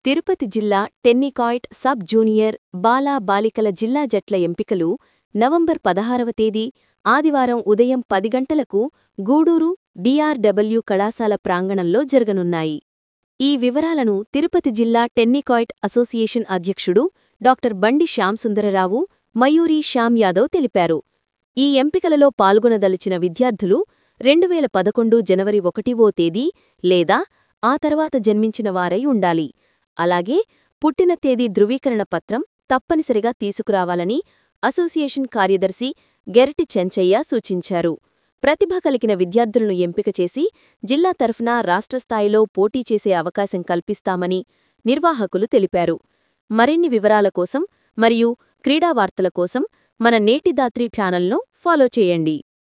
తిరుపతి జిల్లా tenniquoit sub junior బాల బాలికల జిల్లా జట్ల ఎంపికలు నవంబర్ పదహారవ తేదీ ఆదివారం ఉదయం పది గంటలకు గూడూరు డిఆర్డబ్ల్యూ కళాశాల ప్రాంగణంలో జరగనున్నాయి ఈ వివరాలను తిరుపతి జిల్లా టెన్నికాయిట్ అసోసియేషన్ అధ్యక్షుడు డాక్టర్ బండి శ్యాంసుందరరావు మయూరి శ్యామ్ యాదవ్ తెలిపారు ఈ ఎంపికలలో పాల్గొనదలిచిన విద్యార్థులు రెండువేల పదకొండు జనవరి ఒకటివో తేదీ లేదా ఆ తర్వాత జన్మించిన వారై ఉండాలి అలాగే పుట్టిన తేదీ ధృవీకరణ పత్రం తప్పనిసరిగా తీసుకురావాలని అసోసియేషన్ కార్యదర్శి గెరటి చెంచయ్య సూచించారు ప్రతిభ కలిగిన విద్యార్థులను ఎంపిక చేసి జిల్లా తరఫున రాష్ట్ర స్థాయిలో పోటీ చేసే అవకాశం కల్పిస్తామని నిర్వాహకులు తెలిపారు మరిన్ని వివరాల కోసం మరియు క్రీడా వార్తల కోసం మన నేటిదాత్రి ఛానల్ను ఫాలో చేయండి